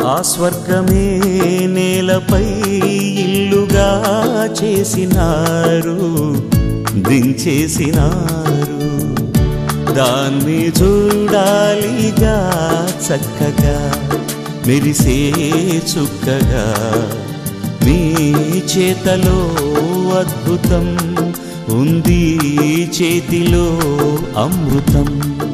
ఆ స్వర్గమే నేలపై ఇల్లుగా చేసినారు దించేసినారు దాన్ని చూడాలిగా చక్కగా మెరిసే చుక్కగా మీ చేతలో అద్భుతం ఉంది చేతిలో అమృతం